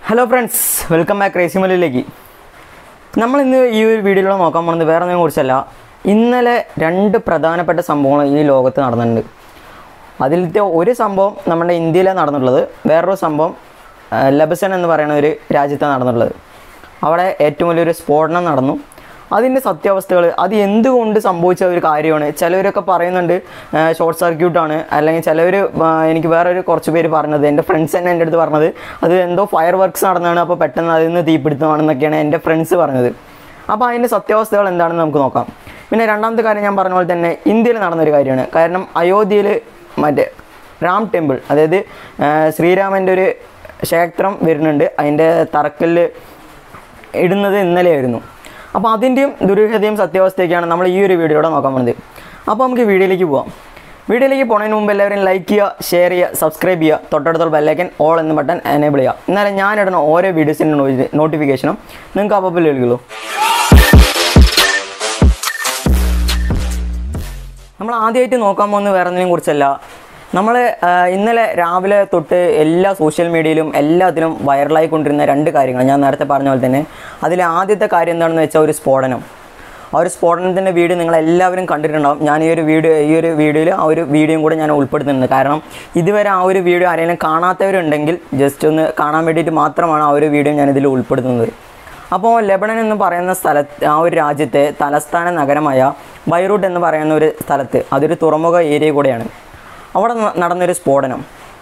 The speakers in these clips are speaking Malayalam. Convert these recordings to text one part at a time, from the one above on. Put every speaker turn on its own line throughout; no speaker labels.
ഹലോ ഫ്രണ്ട്സ് വെൽക്കം ബാക്ക് റേസി മലയിലേക്ക് നമ്മൾ ഇന്ന് ഈ ഒരു വീഡിയോയിലൂടെ നോക്കാൻ പോകുന്നത് വേറെ ഒന്നിനെ കുറിച്ചല്ല ഇന്നലെ രണ്ട് പ്രധാനപ്പെട്ട സംഭവങ്ങൾ ഈ ലോകത്ത് നടന്നിട്ടുണ്ട് അതിലത്തെ ഒരു സംഭവം നമ്മുടെ ഇന്ത്യയിലാണ് നടന്നിട്ടുള്ളത് വേറൊരു സംഭവം ആ, ലബസൻ എന്ന് പറയുന്ന ഒരു രാജ്യത്താണ് നടന്നിട്ടുള്ളത് അവിടെ ഏറ്റവും വലിയൊരു സ്ഫോടനം നടന്നു അതിൻ്റെ സത്യാവസ്ഥകൾ അത് എന്തുകൊണ്ട് സംഭവിച്ച ഒരു കാര്യമാണ് ചിലവരൊക്കെ പറയുന്നുണ്ട് ഷോർട്ട് സർക്യൂട്ടാണ് അല്ലെങ്കിൽ ചിലവർ എനിക്ക് വേറൊരു കുറച്ച് പേര് പറഞ്ഞത് എൻ്റെ ഫ്രണ്ട്സ് തന്നെ എൻ്റെ അടുത്ത് പറഞ്ഞത് അത് എന്തോ ഫയർ വർക്ക്സ് നടന്നതാണ് അപ്പോൾ പെട്ടെന്ന് അതിൽ നിന്ന് തീപിടുത്തമാണെന്നൊക്കെയാണ് എൻ്റെ ഫ്രണ്ട്സ് പറഞ്ഞത് അപ്പോൾ അതിൻ്റെ സത്യാവസ്ഥകൾ എന്താണെന്ന് നമുക്ക് നോക്കാം പിന്നെ രണ്ടാമത്തെ കാര്യം ഞാൻ പറഞ്ഞ പോലെ തന്നെ ഇന്ത്യയിൽ നടന്നൊരു കാര്യമാണ് കാരണം അയോധ്യയിൽ മറ്റേ റാം ടെമ്പിൾ അതായത് ആ, ശ്രീരാമൻ്റെ ഒരു ക്ഷേത്രം വരുന്നുണ്ട് അതിൻ്റെ തറക്കല്ല് ഇടുന്നത് ഇന്നലെയായിരുന്നു അപ്പോൾ അതിൻ്റെയും ദുരൂഹതയും സത്യാവസ്ഥയൊക്കെയാണ് നമ്മൾ ഈ ഒരു വീഡിയോയുടെ നോക്കാൻ പോകുന്നത് അപ്പോൾ നമുക്ക് വീഡിയോയിലേക്ക് പോവാം വീഡിയോയിലേക്ക് പോകുന്നതിന് മുമ്പ് എല്ലാവരും ലൈക്ക് ചെയ്യുക ഷെയർ ചെയ്യുക സബ്സ്ക്രൈബ് ചെയ്യുക തൊട്ടടുത്തുള്ള ബെല്ലൈക്കൻ ഓൾ എന്ന ബട്ടൺ എനേബിൾ ചെയ്യുക എന്നാലും ഞാനിടുന്ന ഓരോ വീഡിയോസിൻ്റെ നോട്ടിഫിക്കേഷനും നിങ്ങൾക്ക് അപ്പോൾ ലഭിക്കുള്ളൂ നമ്മൾ ആദ്യമായിട്ട് നോക്കാൻ പോകുന്നത് വേറെ ഒന്നിനെ കുറിച്ചല്ല നമ്മൾ ഇന്നലെ രാവിലെ തൊട്ട് എല്ലാ സോഷ്യൽ മീഡിയയിലും എല്ലാത്തിലും വൈറലായിക്കൊണ്ടിരുന്ന രണ്ട് കാര്യങ്ങൾ ഞാൻ നേരത്തെ പറഞ്ഞ പോലെ തന്നെ അതിലെ ആദ്യത്തെ കാര്യം എന്താണെന്ന് വെച്ചാൽ ഒരു സ്ഫോടനം ആ ഒരു സ്ഫോടനത്തിൻ്റെ വീഡിയോ നിങ്ങൾ എല്ലാവരും കണ്ടിട്ടുണ്ടാവും ഞാൻ ഈ ഒരു വീഡിയോ ഈ ഒരു വീഡിയോയിൽ ആ ഒരു വീഡിയോയും കൂടെ ഞാൻ ഉൾപ്പെടുത്തുന്നുണ്ട് കാരണം ഇതുവരെ ആ ഒരു വീഡിയോ ആരെങ്കിലും കാണാത്തവരുണ്ടെങ്കിൽ ജസ്റ്റ് ഒന്ന് കാണാൻ വേണ്ടിയിട്ട് മാത്രമാണ് ആ ഒരു വീഡിയോ ഞാൻ ഇതിൽ ഉൾപ്പെടുത്തുന്നത് അപ്പോൾ ലെബണൻ എന്ന് പറയുന്ന സ്ഥലത്ത് ആ ഒരു രാജ്യത്തെ തലസ്ഥാന നഗരമായ ബൈറൂട്ട് എന്ന് പറയുന്ന ഒരു സ്ഥലത്ത് അതൊരു തുറമുഖ ഏരിയ കൂടെയാണ് അവിടെ ന- നടന്നൊരു സ്ഫോടനം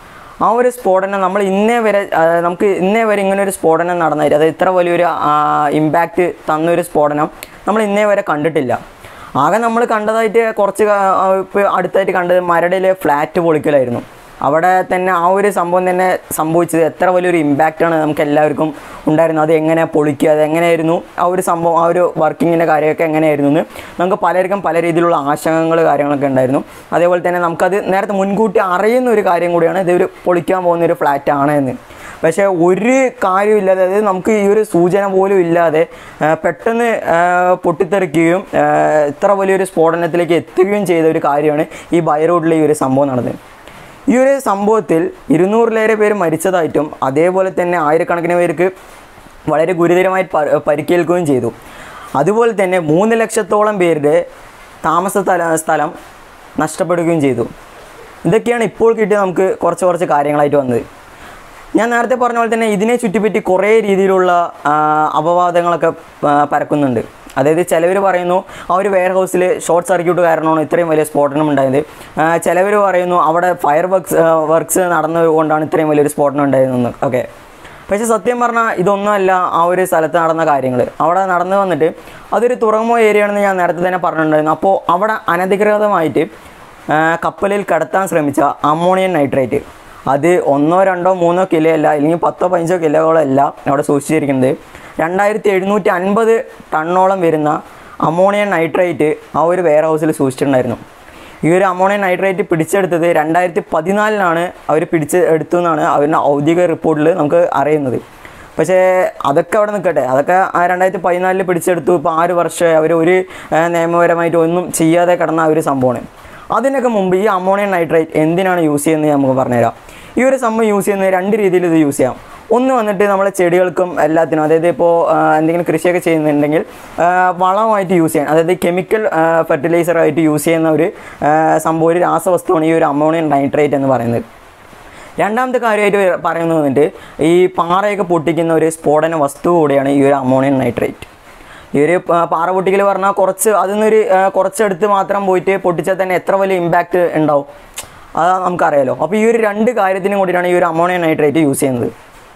ആ ഒരു സ്ഫോടനം നമ്മൾ ഇന്നേ വരെ ആ, നമുക്ക് ഇന്നേ വരെ ഇങ്ങനെ ഒരു സ്ഫോടനം നടന്നായിട്ട് അത് ഇത്ര വലിയൊരു ഇമ്പാക്റ്റ് തന്നൊരു സ്ഫോടനം നമ്മൾ ഇന്നേ വരെ കണ്ടിട്ടില്ല ആകെ നമ്മൾ കണ്ടതായിട്ട് കുറച്ച് ഇപ്പോൾ അടുത്തായിട്ട് കണ്ടത് മരടിലെ ഫ്ലാറ്റ് പൊളിക്കലായിരുന്നു അവിടെ തന്നെ ആ ഒരു സംഭവം തന്നെ സംഭവിച്ചത് എത്ര വലിയൊരു ഇമ്പാക്റ്റാണ് നമുക്ക് എല്ലാവർക്കും ഉണ്ടായിരുന്നത് അത് എങ്ങനെ പൊളിക്കുക അത് എങ്ങനെയായിരുന്നു ആ ഒരു സംഭവം ആ ഒരു വർക്കിങ്ങിൻ്റെ കാര്യമൊക്കെ എങ്ങനെയായിരുന്നു എന്ന് നമുക്ക് പലർക്കും പല രീതിയിലുള്ള ആശങ്കകൾ കാര്യങ്ങളൊക്കെ ഉണ്ടായിരുന്നു അതേപോലെ തന്നെ നമുക്കത് നേരത്തെ മുൻകൂട്ടി അറിയുന്ന ഒരു കാര്യം കൂടിയാണ് ഇതൊരു പൊളിക്കാൻ പോകുന്ന ഒരു ഫ്ലാറ്റ് ആണ് എന്ന് പക്ഷേ ഒരു കാര്യമില്ലാതെ അതായത് നമുക്ക് ഈ ഒരു സൂചന പോലും ഇല്ലാതെ ആ, പെട്ടെന്ന് ആ, പൊട്ടിത്തെറിക്കുകയും ആ, ഇത്ര വലിയൊരു സ്ഫോടനത്തിലേക്ക് എത്തുകയും ചെയ്ത ഒരു കാര്യമാണ് ഈ ബൈറോഡിലെ ഈ ഒരു സംഭവം നടന്നത് ഈ ഒരു സംഭവത്തിൽ ഇരുന്നൂറിലേറെ പേര് മരിച്ചതായിട്ടും അതേപോലെ തന്നെ ആയിരക്കണക്കിന് പേർക്ക് വളരെ ഗുരുതരമായി പ- പരിക്കേൽക്കുകയും ചെയ്തു അതുപോലെ തന്നെ മൂന്ന് ലക്ഷത്തോളം പേരുടെ താമസ സ്ഥല സ്ഥലം നഷ്ടപ്പെടുകയും ചെയ്തു ഇതൊക്കെയാണ് ഇപ്പോൾ കിട്ടിയ നമുക്ക് കുറച്ച് കുറച്ച് കാര്യങ്ങളായിട്ട് വന്നത് ഞാൻ നേരത്തെ പറഞ്ഞ പോലെ തന്നെ ഇതിനെ ചുറ്റിപ്പറ്റി കുറേ രീതിയിലുള്ള ആ, അപവാദങ്ങളൊക്കെ ആ, പരക്കുന്നുണ്ട് അതായത് ചിലവർ പറയുന്നു ആ ഒരു വെയർ ഹൗസിൽ ഷോർട്ട് സർക്യൂട്ട് കാരണമാണ് ഇത്രയും വലിയ സ്ഫോടനം ഉണ്ടായത് ചിലവർ പറയുന്നു അവിടെ ഫയർ വർക്ക്സ് വർക്ക്സ് നടന്നതുകൊണ്ടാണ് ഇത്രയും വലിയൊരു സ്ഫോടനം ഉണ്ടായതെന്ന് ഓക്കെ പക്ഷേ സത്യം പറഞ്ഞാൽ ഇതൊന്നുമല്ല ആ ഒരു സ്ഥലത്ത് നടന്ന കാര്യങ്ങൾ അവിടെ നടന്നു വന്നിട്ട് അതൊരു തുറമുഖ ഏരിയ ആണെന്ന് ഞാൻ നേരത്തെ തന്നെ പറഞ്ഞിട്ടുണ്ടായിരുന്നു അപ്പോൾ അവിടെ അനധികൃതമായിട്ട് ആ, കപ്പലിൽ കടത്താൻ ശ്രമിച്ച അമോണിയം നൈട്രേറ്റ് അത് ഒന്നോ രണ്ടോ മൂന്നോ കിലോ അല്ല അല്ലെങ്കിൽ പത്തോ പതിനഞ്ചോ കിലോകളല്ല അവിടെ സൂക്ഷിച്ചിരിക്കുന്നത് രണ്ടായിരത്തി എഴുന്നൂറ്റി അൻപത് ടണ്ണോളം വരുന്ന അമോണിയം നൈട്രേറ്റ് ആ ഒരു വെയർ ഹൗസിൽ സൂക്ഷിച്ചിട്ടുണ്ടായിരുന്നു ഈ ഒരു അമോണിയം നൈട്രേറ്റ് പിടിച്ചെടുത്തത് രണ്ടായിരത്തി പതിനാലിനാണ് അവർ പിടിച്ച് എടുത്തു എന്നാണ് അവരുടെ ഔദ്യോഗിക റിപ്പോർട്ടിൽ നമുക്ക് അറിയുന്നത് പക്ഷേ അതൊക്കെ അവിടെ നിൽക്കട്ടെ അതൊക്കെ ആ രണ്ടായിരത്തി പതിനാലിൽ പിടിച്ചെടുത്തു ഇപ്പോൾ ആറ് വർഷമായി അവർ ഒരു ആ, നിയമപരമായിട്ട് ഒന്നും ചെയ്യാതെ കിടന്ന ആ ഒരു സംഭവമാണ് അതിനൊക്കെ മുമ്പ് ഈ അമോണിയം നൈട്രേറ്റ് എന്തിനാണ് യൂസ് ചെയ്യുന്നത് നമുക്ക് പറഞ്ഞുതരാം ഈ ഒരു സംഭവം യൂസ് ചെയ്യുന്നത് രണ്ട് രീതിയിൽ ഇത് യൂസ് ചെയ്യാം ഒന്ന് വന്നിട്ട് നമ്മളെ ചെടികൾക്കും എല്ലാത്തിനും അതായത് ഇപ്പോൾ ആ, എന്തെങ്കിലും കൃഷിയൊക്കെ ചെയ്യുന്നുണ്ടെങ്കിൽ ആ, വളമായിട്ട് യൂസ് ചെയ്യാൻ അതായത് കെമിക്കൽ ഫെർട്ടിലൈസർ ആയിട്ട് യൂസ് ചെയ്യുന്ന ഒരു ആ, സംഭവം ഒരു രാസവസ്തുവാണ് ഈ ഒരു അമോണിയം നൈട്രേറ്റ് എന്ന് പറയുന്നത് രണ്ടാമത്തെ കാര്യമായിട്ട് വര- പറയുന്നത് വന്നിട്ട് ഈ പാറയൊക്കെ പൊട്ടിക്കുന്ന ഒരു സ്ഫോടന വസ്തു കൂടിയാണ് ഈ ഒരു അമോണിയം നൈട്രേറ്റ് ഈ ഒരു പ- പാറ പൊട്ടിക്കൽ പറഞ്ഞാൽ കുറച്ച് അതിൽ നിന്നൊരു ആ, കുറച്ചെടുത്ത് മാത്രം പോയിട്ട് പൊട്ടിച്ചാൽ തന്നെ എത്ര വലിയ ഇമ്പാക്റ്റ് ഉണ്ടാവും അത് നമുക്കറിയാലോ അപ്പോൾ ഈ ഒരു രണ്ട് കാര്യത്തിനും കൂടിയിട്ടാണ് ഈ ഒരു അമോണിയം നൈട്രേറ്റ് യൂസ് ചെയ്യുന്നത്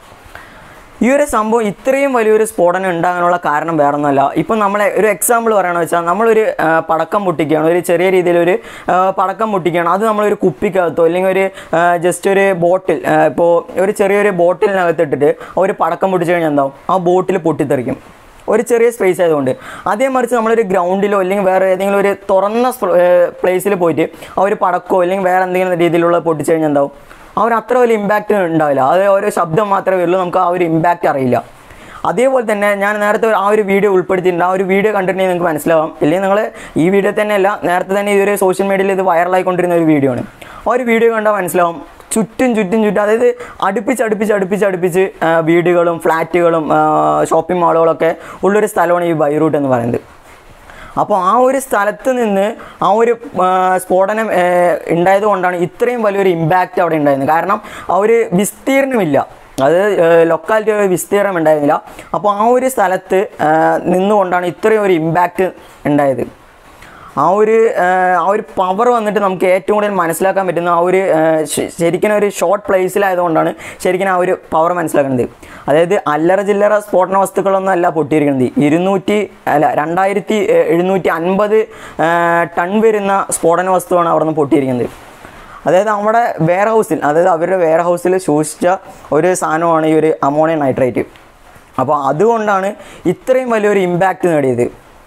ഈ ഒരു സംഭവം ഇത്രയും വലിയൊരു സ്ഫോടനം ഉണ്ടാകാനുള്ള കാരണം വേറൊന്നുമല്ല ഇപ്പം നമ്മളെ ഒരു എക്സാമ്പിൾ പറയണമെന്ന് വെച്ചാൽ നമ്മളൊരു ആ, പടക്കം പൊട്ടിക്കുകയാണ് ഒരു ചെറിയ രീതിയിലൊരു ആ, പടക്കം പൊട്ടിക്കുകയാണ് അത് നമ്മളൊരു കുപ്പിക്കകത്തോ അല്ലെങ്കിൽ ഒരു ജസ്റ്റ് ഒരു ബോട്ടിൽ ഇപ്പോൾ ഒരു ചെറിയൊരു ബോട്ടിലിനകത്ത് ഇട്ടിട്ട് ആ ഒരു പടക്കം പൊട്ടിച്ച് കഴിഞ്ഞാൽ എന്താവും ആ ബോട്ടിൽ പൊട്ടിത്തെറിക്കും ഒരു ചെറിയ സ്പേസ് ആയതുകൊണ്ട് അതേ മറിച്ച് നമ്മളൊരു ഗ്രൗണ്ടിലോ അല്ലെങ്കിൽ വേറെ ഏതെങ്കിലും ഒരു തുറന്ന പ്ലേസിൽ പോയിട്ട് ആ ഒരു പടക്കോ അല്ലെങ്കിൽ വേറെ എന്തെങ്കിലും രീതിയിലുള്ള പൊട്ടിച്ച് കഴിഞ്ഞാൽ എന്താവും ആ ഒരു അത്ര വലിയ ഇമ്പാക്റ്റ് ഉണ്ടാവില്ല അത് ഓരോ ശബ്ദം മാത്രമേ വരുള്ളൂ നമുക്ക് ആ ഒരു ഇമ്പാക്റ്റ് അറിയില്ല അതേപോലെ തന്നെ ഞാൻ നേരത്തെ ഒരു- ആ ഒരു വീഡിയോ ഉൾപ്പെടുത്തിയിട്ടുണ്ട് ആ ഒരു വീഡിയോ കണ്ടിട്ടുണ്ടെങ്കിൽ നിങ്ങൾക്ക് മനസ്സിലാവാം ഇല്ലെങ്കിൽ നിങ്ങൾ ഈ വീഡിയോ തന്നെയല്ല നേരത്തെ തന്നെ ഇതൊരു സോഷ്യൽ മീഡിയയിൽ ഇത് വൈറലായിക്കൊണ്ടിരുന്ന ഒരു വീഡിയോ ആണ് ആ ഒരു വീഡിയോ കണ്ടാൽ മനസ്സിലാവും ചുറ്റും ചുറ്റും ചുറ്റും അതായത് അടുപ്പിച്ച് അടുപ്പിച്ച് അടുപ്പിച്ച് അടുപ്പിച്ച് ആ, വീടുകളും ഫ്ലാറ്റുകളും ഷോപ്പിംഗ് മാളുകളൊക്കെ ഉള്ളൊരു സ്ഥലമാണ് ഈ ബൈറൂട്ട് എന്ന് പറയുന്നത് അപ്പോൾ ആ ഒരു സ്ഥലത്ത് നിന്ന് ആ ഒരു ആ, സ്ഫോടനം ഏ, ഉണ്ടായത് കൊണ്ടാണ് ഇത്രയും വലിയൊരു ഇമ്പാക്റ്റ് അവിടെ ഉണ്ടായിരുന്നത് കാരണം ആ ഒരു വിസ്തീർണമില്ല അത് ലൊക്കാലിറ്റി ഒരു വിസ്തീർണം ഉണ്ടായിരുന്നില്ല അപ്പോൾ ആ ഒരു സ്ഥലത്ത് ആ, നിന്നുകൊണ്ടാണ് ഇത്രയും ഒരു ഇമ്പാക്റ്റ് ഉണ്ടായത് ആ ഒരു ആ, ആ ഒരു പവർ വന്നിട്ട് നമുക്ക് ഏറ്റവും കൂടുതൽ മനസ്സിലാക്കാൻ പറ്റുന്ന ആ ഒരു ആ, ശ- ശരിക്കും ഒരു ഷോർട്ട് പ്ലേസിലായതുകൊണ്ടാണ് ശരിക്കും ആ ഒരു പവർ മനസ്സിലാക്കുന്നത് അതായത് അല്ലറ ചില്ലറ സ്ഫോടന വസ്തുക്കളൊന്നും അല്ല പൊട്ടിയിരിക്കുന്നത് ഇരുന്നൂറ്റി അല്ല രണ്ടായിരത്തി എഴുന്നൂറ്റി അൻപത് ടൺ വരുന്ന സ്ഫോടന വസ്തുവാണ് അവിടെ നിന്ന് പൊട്ടിയിരിക്കുന്നത് അതായത് നമ്മുടെ വെയർ ഹൗസിൽ അതായത് അവരുടെ വെയർ ഹൗസിൽ സൂക്ഷിച്ച ഒരു സാധനമാണ് ഈ ഒരു അമോണിയം നൈട്രേറ്റ് അപ്പോൾ അതുകൊണ്ടാണ് ഇത്രയും വലിയൊരു ഇമ്പാക്റ്റ് നേടിയത്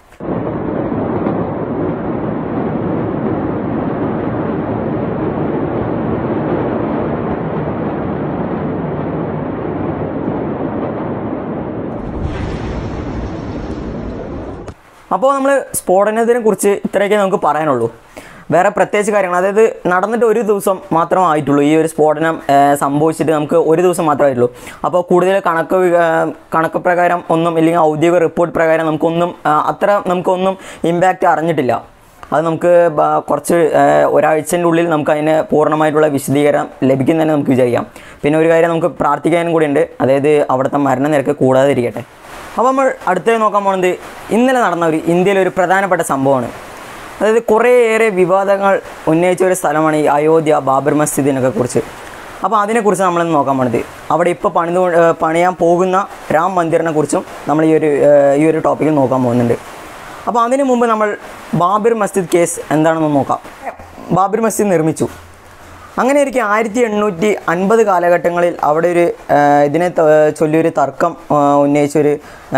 അപ്പോൾ നമ്മൾ സ്ഫോടനത്തിനെ കുറിച്ച് ഇത്രയൊക്കെ നമുക്ക് പറയാനുള്ളൂ വേറെ പ്രത്യേകിച്ച് കാര്യങ്ങൾ അതായത് നടന്നിട്ട് ഒരു ദിവസം മാത്രമേ ആയിട്ടുള്ളൂ ഈ ഒരു സ്ഫോടനം ആ, സംഭവിച്ചിട്ട് നമുക്ക് ഒരു ദിവസം മാത്രമേ ആയിട്ടുള്ളൂ അപ്പോൾ കൂടുതൽ കണക്ക് വി- ആ, കണക്ക് പ്രകാരം ഒന്നും ഇല്ലെങ്കിൽ ഔദ്യോഗിക റിപ്പോർട്ട് പ്രകാരം നമുക്കൊന്നും ആ, അത്ര നമുക്കൊന്നും ഇമ്പാക്റ്റ് അറിഞ്ഞിട്ടില്ല അത് നമുക്ക് ബ- കുറച്ച് ആ, ഒരാഴ്ചൻ്റെ ഉള്ളിൽ നമുക്ക് അതിന് പൂർണ്ണമായിട്ടുള്ള വിശദീകരണം ലഭിക്കും തന്നെ നമുക്ക് വിചാരിക്കാം പിന്നെ ഒരു കാര്യം നമുക്ക് പ്രാർത്ഥിക്കാനും കൂടി ഉണ്ട് അതായത് അവിടുത്തെ മരണനിരക്ക് കൂടാതിരിക്കട്ടെ അപ്പോൾ നമ്മൾ അടുത്തത് നോക്കാൻ പോകുന്നത് ഇന്നലെ നടന്ന ഒരു ഇന്ത്യയിലെ ഒരു പ്രധാനപ്പെട്ട സംഭവമാണ് അതായത് കുറേയേറെ വിവാദങ്ങൾ ഉന്നയിച്ച ഒരു സ്ഥലമാണ് ഈ അയോധ്യ ബാബർ മസ്ജിദിനൊക്കെ കുറിച്ച് അപ്പോൾ അതിനെക്കുറിച്ച് നമ്മളിന്ന് നോക്കാൻ പോണത് അവിടെ ഇപ്പോൾ പണിതു ഏഹ് പണിയാൻ പോകുന്ന രാം മന്ദിറിനെ കുറിച്ചും നമ്മൾ ഈ ഒരു ഏഹ് ഈ ഒരു ടോപ്പിക്കിൽ നോക്കാൻ പോകുന്നുണ്ട് അപ്പോൾ അതിനു മുമ്പ് നമ്മൾ ബാബർ മസ്ജിദ് കേസ് എന്താണെന്ന് നോക്കാം ബാബർ മസ്ജിദ് നിർമ്മിച്ചു അങ്ങനെ ഇരിക്കെ ആയിരത്തി എണ്ണൂറ്റി അൻപത് കാലഘട്ടങ്ങളിൽ അവിടെ ഒരു ആ, ഇതിനെ ത- ചൊല്ലിയൊരു തർക്കം ആ, ഉന്നയിച്ചൊരു ആ,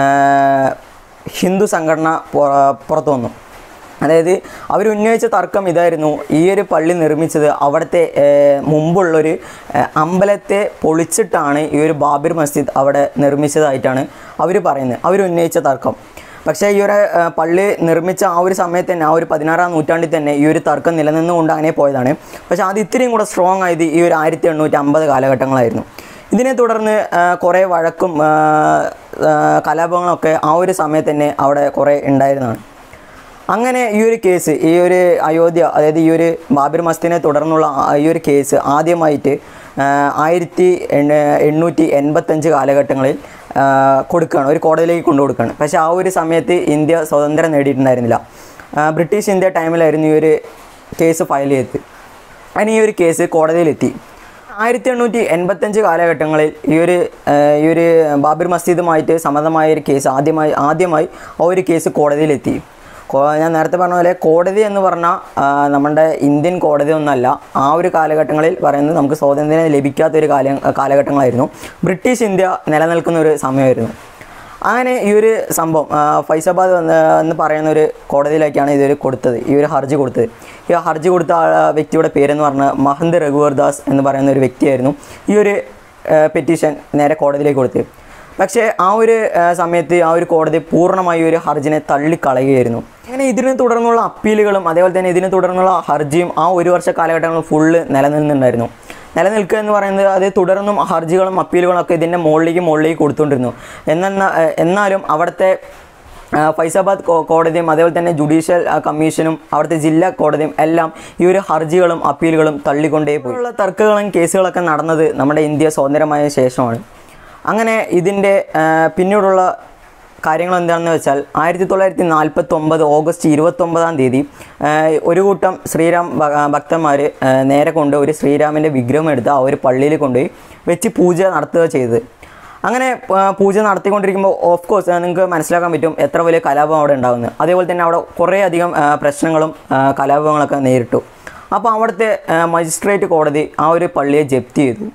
ഹിന്ദു സംഘടന പൊ- പുറത്തു വന്നു അതായത് അവർ ഉന്നയിച്ച തർക്കം ഇതായിരുന്നു ഈ ഒരു പള്ളി നിർമ്മിച്ചത് അവിടുത്തെ ആ, മുമ്പുള്ളൊരു ആ, അമ്പലത്തെ പൊളിച്ചിട്ടാണ് ഈ ഒരു ബാബർ മസ്ജിദ് അവിടെ നിർമ്മിച്ചതായിട്ടാണ് അവർ പറയുന്നത് അവർ ഉന്നയിച്ച തർക്കം പക്ഷേ ഈ ഒരു ആ, പള്ളി നിർമ്മിച്ച ആ ഒരു സമയത്ത് തന്നെ ആ ഒരു പതിനാറാം നൂറ്റാണ്ടിൽ തന്നെ ഈ ഒരു തർക്കം നിലനിന്നുകൊണ്ട് അങ്ങനെ പോയതാണ് പക്ഷേ അത് ഇത്രയും കൂടെ സ്ട്രോങ് ആയത് ഈ ഒരു ആയിരത്തി എണ്ണൂറ്റി അമ്പത് കാലഘട്ടങ്ങളായിരുന്നു ഇതിനെ തുടർന്ന് ആ, കുറേ വഴക്കും ആ, ആ, കലാപങ്ങളൊക്കെ ആ ഒരു സമയത്ത് തന്നെ അവിടെ കുറേ ഉണ്ടായിരുന്നതാണ് അങ്ങനെ ഈ ഒരു കേസ് ഈ ഒരു അയോധ്യ അതായത് ഈ ഒരു ബാബർ മസ്ജിദിനെ തുടർന്നുള്ള ആ- ഈ ഒരു കേസ് ആദ്യമായിട്ട് ആ, ആയിരത്തി എണ്ണ എണ്ണൂറ്റി എൺപത്തഞ്ച് കാലഘട്ടങ്ങളിൽ ആ, കൊടുക്കുകയാണ് ഒരു കോടതിയിലേക്ക് കൊണ്ടു കൊടുക്കുകയാണ് പക്ഷേ ആ ഒരു സമയത്ത് ഇന്ത്യ സ്വതന്ത്രം നേടിയിട്ടുണ്ടായിരുന്നില്ല ആ, ബ്രിട്ടീഷ് ഇന്ത്യ ടൈമിലായിരുന്നു ഈ ഒരു കേസ് ഫയൽ ചെയ്തത് അങ്ങനെ ഈ ഒരു കേസ് കോടതിയിലെത്തി ആയിരത്തി എണ്ണൂറ്റി എൺപത്തഞ്ച് കാലഘട്ടങ്ങളിൽ ഈ ഒരു ആ, ഈ ഒരു ബാബർ മസ്ജിദുമായിട്ട് സമ്മതമായ ഒരു കേസ് ആദ്യമായി ആദ്യമായി ആ ഒരു കേസ് കോടതിയിലെത്തി കോ- ഞാൻ നേരത്തെ പറഞ്ഞ പോലെ കോടതി എന്ന് പറഞ്ഞാൽ ആ, നമ്മുടെ ഇന്ത്യൻ കോടതി ഒന്നല്ല ആ ഒരു കാലഘട്ടങ്ങളിൽ പറയുന്നത് നമുക്ക് സ്വാതന്ത്ര്യം ലഭിക്കാത്ത ഒരു കാല കാലഘട്ടങ്ങളായിരുന്നു ബ്രിട്ടീഷ് ഇന്ത്യ നിലനിൽക്കുന്ന ഒരു സമയമായിരുന്നു അങ്ങനെ ഈ ഒരു സംഭവം ആ, ഫൈസാബാദ് വന്ന് എന്ന് പറയുന്ന ഒരു കോടതിയിലേക്കാണ് ഇതൊരു കൊടുത്തത് ഈ ഒരു ഹർജി കൊടുത്തത് ഈ ഹർജി കൊടുത്ത ആ വ്യക്തിയുടെ പേരെന്ന് പറഞ്ഞാൽ മഹന്ത് രഘുവർ ദാസ് എന്ന് പറയുന്ന ഒരു വ്യക്തിയായിരുന്നു ഈ ഒരു പെറ്റീഷൻ നേരെ കോടതിയിലേക്ക് കൊടുത്തത് പക്ഷേ ആ ഒരു ആ, സമയത്ത് ആ ഒരു കോടതി പൂർണ്ണമായി ഒരു ഹർജിനെ തള്ളിക്കളയുകയായിരുന്നു അങ്ങനെ ഇതിനെ തുടർന്നുള്ള അപ്പീലുകളും അതേപോലെ തന്നെ ഇതിനെ തുടർന്നുള്ള ഹർജിയും ആ ഒരു വർഷ കാലഘട്ടങ്ങളിൽ ഫുള്ള് നിലനിന്നുണ്ടായിരുന്നു നിലനിൽക്കുക എന്ന് പറയുന്നത് അത് തുടർന്നും ഹർജികളും അപ്പീലുകളും ഒക്കെ ഇതിൻ്റെ മുകളിലേക്ക് മുകളിലേക്ക് കൊടുത്തുകൊണ്ടിരുന്നു എന്നാൽ എന്നാലും അവിടുത്തെ ആ, ഫൈസാബാദ് കോ- കോടതിയും അതേപോലെ തന്നെ ജുഡീഷ്യൽ ആ, കമ്മീഷനും അവിടുത്തെ ജില്ലാ കോടതിയും എല്ലാം ഈ ഒരു ഹർജികളും അപ്പീലുകളും തള്ളിക്കൊണ്ടേ പോയി ഉള്ള തർക്കങ്ങളും കേസുകളൊക്കെ നടന്നത് നമ്മുടെ ഇന്ത്യ സ്വതന്ത്രമായ ശേഷമാണ് അങ്ങനെ ഇതിൻ്റെ ആ, പിന്നീടുള്ള കാര്യങ്ങൾ എന്താണെന്ന് വെച്ചാൽ ആയിരത്തി തൊള്ളായിരത്തി നാൽപ്പത്തി ഒമ്പത് ഓഗസ്റ്റ് ഇരുപത്തൊമ്പതാം തീയതി ആ, ഒരു കൂട്ടം ശ്രീരാം ഭക്തന്മാർ നേരെ കൊണ്ട് ഒരു ശ്രീരാമൻ്റെ വിഗ്രഹം എടുത്ത് ആ ഒരു പള്ളിയിൽ കൊണ്ടുപോയി വെച്ച് പൂജ നടത്തുക ചെയ്തത് അങ്ങനെ ആ, പൂജ നടത്തിക്കൊണ്ടിരിക്കുമ്പോൾ ഓഫ് കോഴ്സ് നിങ്ങൾക്ക് മനസ്സിലാക്കാൻ പറ്റും എത്ര വലിയ കലാപം അവിടെ ഉണ്ടാകുന്നത് അതേപോലെ തന്നെ അവിടെ കുറേ അധികം ആ, പ്രശ്നങ്ങളും ആ, കലാപങ്ങളൊക്കെ നേരിട്ടു അപ്പോൾ അവിടുത്തെ ആ, മജിസ്ട്രേറ്റ് കോടതി ആ ഒരു പള്ളിയെ ജപ്തി ചെയ്തു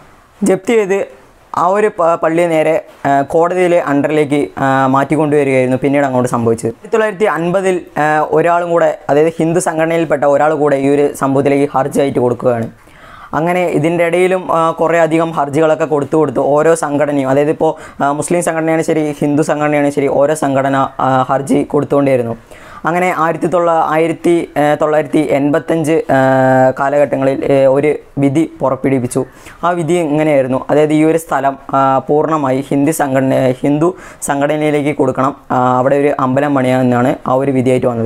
ജപ്തി ചെയ്ത് ആ ഒരു പ- പള്ളിയെ നേരെ ആ, കോടതിയിലെ അണ്ടറിലേക്ക് ആ, മാറ്റിക്കൊണ്ടുവരികയായിരുന്നു പിന്നീട് അങ്ങോട്ട് സംഭവിച്ചത് ആയിരത്തി തൊള്ളായിരത്തി അൻപതിൽ ഒരാളും കൂടെ അതായത് ഹിന്ദു സംഘടനയിൽപ്പെട്ട ഒരാൾ കൂടെ ഈ ഒരു സംഭവത്തിലേക്ക് ഹർജിയായിട്ട് കൊടുക്കുകയാണ് അങ്ങനെ ഇതിൻ്റെ ഇടയിലും ആ, കുറേ അധികം ഹർജികളൊക്കെ കൊടുത്തു കൊടുത്തു ഓരോ സംഘടനയും അതായത് ഇപ്പോൾ മുസ്ലിം സംഘടനയാണ് ശരി ഹിന്ദു സംഘടനയാണ് ശരി ഓരോ സംഘടന ആ, ഹർജി കൊടുത്തുകൊണ്ടേയിരുന്നു അങ്ങനെ ആയിരത്തി തൊള്ള ആയിരത്തി ഏഹ്, തൊള്ളായിരത്തി എൺപത്തഞ്ച് ഏഹ്, കാലഘട്ടങ്ങളിൽ ഏഹ്, ഒരു വിധി പുറപ്പെടുവിച്ചു ആ വിധി ഇങ്ങനെയായിരുന്നു അതായത് ഈ ഒരു സ്ഥലം ആ, പൂർണ്ണമായി ഹിന്ദു സംഘടന ഹിന്ദു സംഘടനയിലേക്ക് കൊടുക്കണം ആ, അവിടെ ഒരു അമ്പലം പണിയാമെന്നാണ് ആ ഒരു വിധിയായിട്ട് വന്നത്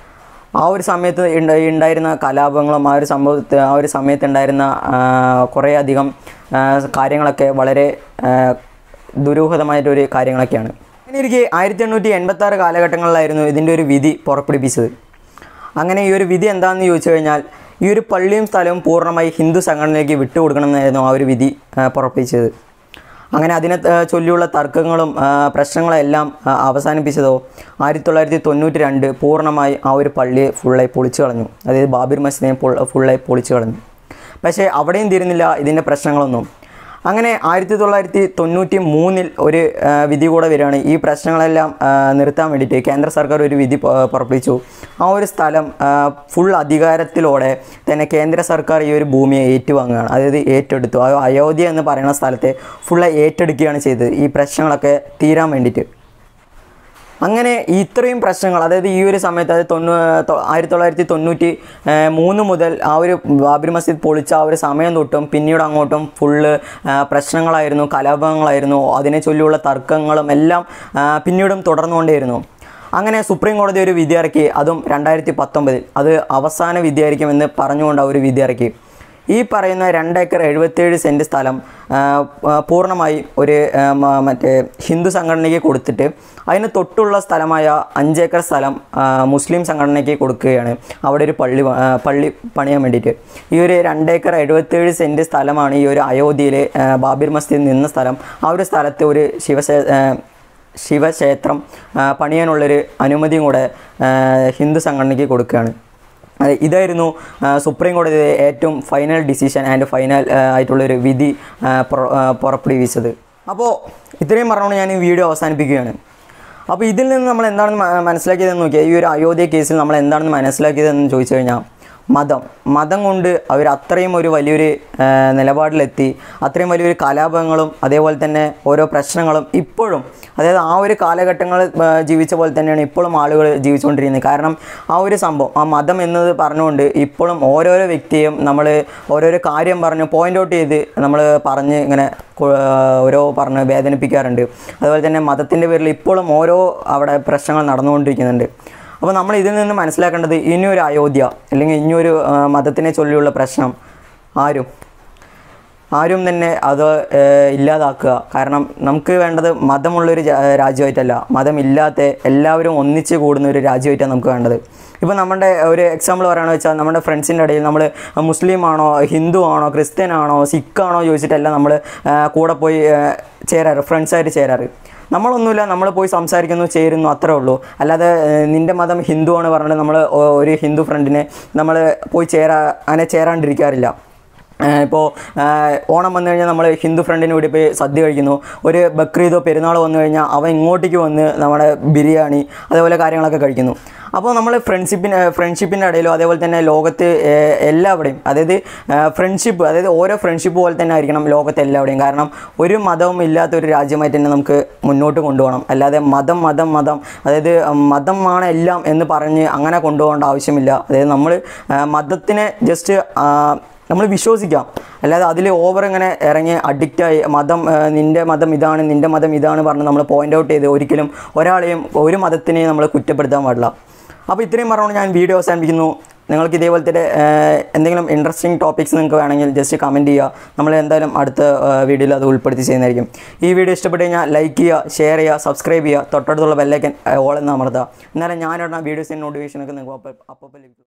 ആ ഒരു സമയത്ത് ഉണ്ട- ഉണ്ടായിരുന്ന കലാപങ്ങളും ആ ഒരു സംഭവത്ത് ആ ഒരു സമയത്ത് ഉണ്ടായിരുന്ന കുറേ അധികം ആ, കാര്യങ്ങളൊക്കെ വളരെ ആ, ദുരൂഹതമായിട്ടൊരു കാര്യങ്ങളൊക്കെയാണ് അങ്ങനെ ഇരിക്കെ ആയിരത്തി എണ്ണൂറ്റി എൺപത്തി ആറ് കാലഘട്ടങ്ങളിലായിരുന്നു ഇതിൻ്റെ ഒരു വിധി പുറപ്പെടുവിച്ചത് അങ്ങനെ ഈ ഒരു വിധി എന്താണെന്ന് ചോദിച്ചു കഴിഞ്ഞാൽ ഈ ഒരു പള്ളിയും സ്ഥലവും പൂർണ്ണമായി ഹിന്ദു സംഘടനയിലേക്ക് വിട്ടുകൊടുക്കണമെന്നായിരുന്നു ആ ഒരു വിധി ആ, പുറപ്പെടുവിച്ചത് അങ്ങനെ അതിനെ ആ, ചൊല്ലിയുള്ള തർക്കങ്ങളും ആ, പ്രശ്നങ്ങളും എല്ലാം ആ, അവസാനിപ്പിച്ചതോ ആയിരത്തി തൊള്ളായിരത്തി തൊണ്ണൂറ്റി രണ്ട് പൂർണ്ണമായി ആ ഒരു പള്ളിയെ ഫുള്ളായി പൊളിച്ചു കളഞ്ഞു അതായത് ബാബിർ മസ്ജിദിനെ ഫുൾ- ഫുള്ളായി പൊളിച്ചു കളഞ്ഞു പക്ഷേ അവിടെയും തീരുന്നില്ല ഇതിൻ്റെ പ്രശ്നങ്ങളൊന്നും അങ്ങനെ ആയിരത്തി തൊള്ളായിരത്തി തൊണ്ണൂറ്റി മൂന്നിൽ ഒരു ആ, വിധി കൂടെ വരികയാണ് ഈ പ്രശ്നങ്ങളെല്ലാം ആ, നിർത്താൻ വേണ്ടിയിട്ട് കേന്ദ്ര സർക്കാർ ഒരു വിധി പ- പുറപ്പെടുവിച്ചു ആ ഒരു സ്ഥലം ഫുൾ അധികാരത്തിലൂടെ തന്നെ കേന്ദ്ര സർക്കാർ ഈ ഒരു ഭൂമിയെ ഏറ്റുവാങ്ങുകയാണ് അതായത് ഏറ്റെടുത്തു ആ അയോധ്യ എന്ന് പറയുന്ന സ്ഥലത്തെ ഫുള്ള് ഏറ്റെടുക്കുകയാണ് ചെയ്തത് ഈ പ്രശ്നങ്ങളൊക്കെ തീരാൻ വേണ്ടിയിട്ട് അങ്ങനെ ഇത്രയും പ്രശ്നങ്ങൾ അതായത് ഈ ഒരു സമയത്ത് അതായത് തൊണ്ണൂ തൊ- ആയിരത്തി തൊള്ളായിരത്തി തൊണ്ണൂറ്റി ഏഹ്, മൂന്ന് മുതൽ ആ ഒരു ബാബരി മസ്ജിദ് പൊളിച്ച ആ ഒരു സമയം തൊട്ടും പിന്നീട് അങ്ങോട്ടും ഫുള്ള് പ്രശ്നങ്ങളായിരുന്നു കലാപങ്ങളായിരുന്നു അതിനെ ചൊല്ലിയുള്ള തർക്കങ്ങളും എല്ലാം ആ, പിന്നീടും തുടർന്നുകൊണ്ടേയിരുന്നു അങ്ങനെ സുപ്രീം കോടതി ഒരു വിധി ഇറക്കി അതും രണ്ടായിരത്തി പത്തൊമ്പതിൽ അത് അവസാന വിധിയായിരിക്കുമെന്ന് പറഞ്ഞുകൊണ്ട് ആ ഒരു വിധി ഇറക്കി ഈ പറയുന്ന രണ്ട് ഏക്കർ എഴുപത്തേഴ് സെൻറ്റ് സ്ഥലം ആ, ആ, പൂർണ്ണമായി ഒരു ആ, മ- മറ്റേ ഹിന്ദു സംഘടനയ്ക്ക് കൊടുത്തിട്ട് അതിന് തൊട്ടുള്ള സ്ഥലമായ അഞ്ചേക്കർ സ്ഥലം ആ, മുസ്ലിം സംഘടനയ്ക്ക് കൊടുക്കുകയാണ് അവിടെ ഒരു പള്ളി പ- ആ, പള്ളി പണിയാൻ വേണ്ടിയിട്ട് ഈ ഒരു രണ്ടേക്കർ എഴുപത്തേഴ് സെൻറ്റ് സ്ഥലമാണ് ഈ ഒരു അയോധ്യയിലെ ആ, ബാബിർ മസ്ജിദ് നിന്ന സ്ഥലം ആ ഒരു സ്ഥലത്ത് ഒരു ശിവസേ ആ, ശിവക്ഷേത്രം ആ, പണിയാനുള്ളൊരു അനുമതിയും കൂടെ ആ, ഹിന്ദു സംഘടനയ്ക്ക് കൊടുക്കുകയാണ് അതെ ഇതായിരുന്നു ആ, സുപ്രീം കോടതിയുടെ ഏറ്റവും ഫൈനൽ ഡിസിഷൻ ആൻഡ് ഫൈനൽ ആ, ആയിട്ടുള്ളൊരു വിധി ആ, പുറ- ആ, പുറപ്പെടുവിച്ചത് അപ്പോൾ ഇത്രയും പറഞ്ഞുകൊണ്ട് ഞാൻ ഈ വീഡിയോ അവസാനിപ്പിക്കുകയാണ് അപ്പോൾ ഇതിൽ നിന്ന് നമ്മൾ എന്താണെന്ന് മ- മനസ്സിലാക്കിയതെന്ന് നോക്കിയാൽ ഈ ഒരു അയോധ്യ കേസിൽ നമ്മൾ എന്താണെന്ന് മനസ്സിലാക്കിയതെന്ന് ചോദിച്ചു കഴിഞ്ഞാൽ മതം മതം കൊണ്ട് അവർ അത്രയും ഒരു വലിയൊരു ആ, നിലപാടിലെത്തി അത്രയും വലിയൊരു കലാപങ്ങളും അതേപോലെ തന്നെ ഓരോ പ്രശ്നങ്ങളും ഇപ്പോഴും അതായത് ആ ഒരു കാലഘട്ടങ്ങൾ ജീവിച്ച പോലെ തന്നെയാണ് ഇപ്പോഴും ആളുകൾ ജീവിച്ചുകൊണ്ടിരിക്കുന്നത് കാരണം ആ ഒരു സംഭവം ആ മതം എന്നത് പറഞ്ഞുകൊണ്ട് ഇപ്പോഴും ഓരോരോ വ്യക്തിയും നമ്മൾ ഓരോരോ കാര്യം പറഞ്ഞ് പോയിൻ്റ് ഔട്ട് ചെയ്ത് നമ്മൾ പറഞ്ഞ് ഇങ്ങനെ കു- ഓരോ പറഞ്ഞ് വേദനിപ്പിക്കാറുണ്ട് അതുപോലെ തന്നെ മതത്തിൻ്റെ പേരിൽ ഇപ്പോഴും ഓരോ അവിടെ പ്രശ്നങ്ങൾ നടന്നുകൊണ്ടിരിക്കുന്നുണ്ട് അപ്പോൾ നമ്മൾ ഇതിൽ നിന്ന് മനസ്സിലാക്കേണ്ടത് ഇനിയൊരു അയോധ്യ അല്ലെങ്കിൽ ഇനിയൊരു ആ, മതത്തിനെ ചൊല്ലിയുള്ള പ്രശ്നം ആരും ആരും തന്നെ അത് ഏഹ്, ഇല്ലാതാക്കുക കാരണം നമുക്ക് വേണ്ടത് മതമുള്ളൊരു ജ- രാജ്യമായിട്ടല്ല മതമില്ലാത്ത എല്ലാവരും ഒന്നിച്ച് കൂടുന്ന ഒരു രാജ്യമായിട്ടാണ് നമുക്ക് വേണ്ടത് ഇപ്പോൾ നമ്മുടെ ഒരു എക്സാമ്പിൾ പറയുകയാണെന്ന് വെച്ചാൽ നമ്മുടെ ഫ്രണ്ട്സിൻ്റെ ഇടയിൽ നമ്മൾ മുസ്ലിം ആണോ ഹിന്ദു ആണോ ക്രിസ്ത്യൻ ആണോ സിഖ് ആണോ ചോദിച്ചിട്ടല്ല നമ്മൾ കൂടെ പോയി ഏഹ്, ചേരാറ് ഫ്രണ്ട്സായിട്ട് ചേരാറ് നമ്മളൊന്നുമില്ല നമ്മൾ പോയി സംസാരിക്കുന്നു ചേരുന്നു അത്രേ ഉള്ളൂ അല്ലാതെ ഏഹ്, നിൻ്റെ മതം ഹിന്ദു ആണ് പറഞ്ഞിട്ട് നമ്മൾ ഒരു ഹിന്ദു ഫ്രണ്ടിനെ നമ്മൾ പോയി ചേരാ അങ്ങനെ ചേരാണ്ടിരിക്കാറില്ല ഇപ്പോൾ ഓണം വന്നു കഴിഞ്ഞാൽ നമ്മൾ ഹിന്ദു ഫ്രണ്ടിന് കൂടി പോയി സദ്യ കഴിക്കുന്നു ഒരു ബക്രീദോ പെരുന്നാളോ വന്നു കഴിഞ്ഞാൽ അവൻ ഇങ്ങോട്ടേക്ക് വന്ന് നമ്മുടെ ബിരിയാണി അതേപോലെ കാര്യങ്ങളൊക്കെ കഴിക്കുന്നു അപ്പോൾ നമ്മൾ ഫ്രണ്ട്ഷിപ്പിന് ഫ്രണ്ട്ഷിപ്പിൻ്റെ ഇടയിലോ അതേപോലെ തന്നെ ലോകത്ത് ഏഹ്, എല്ലാവിടെയും അതായത് ഫ്രണ്ട്ഷിപ്പ് അതായത് ഓരോ ഫ്രണ്ട്ഷിപ്പ് പോലെ തന്നെ ആയിരിക്കണം ലോകത്ത് എല്ലാവിടെയും കാരണം ഒരു മതവും ഇല്ലാത്ത ഒരു രാജ്യമായിട്ട് തന്നെ നമുക്ക് മുന്നോട്ട് കൊണ്ടുപോകണം അല്ലാതെ മതം മതം മതം അതായത് മതമാണ് എല്ലാം എന്ന് പറഞ്ഞ് അങ്ങനെ കൊണ്ടുപോകേണ്ട ആവശ്യമില്ല അതായത് നമ്മൾ മതത്തിനെ ജസ്റ്റ് നമ്മൾ വിശ്വസിക്കാം അല്ലാതെ അതിൽ ഓവർ ഇങ്ങനെ ഇറങ്ങി അഡിക്റ്റായി മതം ആ, നിൻ്റെ മതം ഇതാണ് നിൻ്റെ മതം ഇതാണ് പറഞ്ഞ് നമ്മൾ പോയിൻ്റ് ഔട്ട് ചെയ്ത് ഒരിക്കലും ഒരാളെയും ഒരു മതത്തിനെയും നമ്മൾ കുറ്റപ്പെടുത്താൻ പാടില്ല അപ്പോൾ ഇത്രയും പറഞ്ഞുകൊണ്ട് ഞാൻ വീഡിയോ അവസാനിപ്പിക്കുന്നു നിങ്ങൾക്ക് ഇതേപോലത്തെ ആ, എന്തെങ്കിലും ഇൻട്രസ്റ്റിംഗ് ടോപ്പിക്സ് നിങ്ങൾക്ക് വേണമെങ്കിൽ ജസ്റ്റ് കമൻറ്റ് ചെയ്യുക നമ്മൾ എന്തായാലും അടുത്ത വീഡിയോയിൽ അത് ഉൾപ്പെടുത്തി ചെയ്യുന്നതായിരിക്കും ഈ വീഡിയോ ഇഷ്ടപ്പെട്ട് കഴിഞ്ഞാൽ ലൈക്ക് ചെയ്യുക ഷെയർ ചെയ്യുക സബ്സ്ക്രൈബ് ചെയ്യുക തൊട്ടടുത്തുള്ള ബെല്ലൈക്കൻ ഓൾ എന്ന് അമർത്തുക എന്നാലും ഞാനിടുന്ന വീഡിയോസിൻ്റെ നോട്ടിഫിക്കേഷനൊക്കെ നിങ്ങൾക്ക് അപ്പോൾ അപ്പോൾ ലഭിക്കും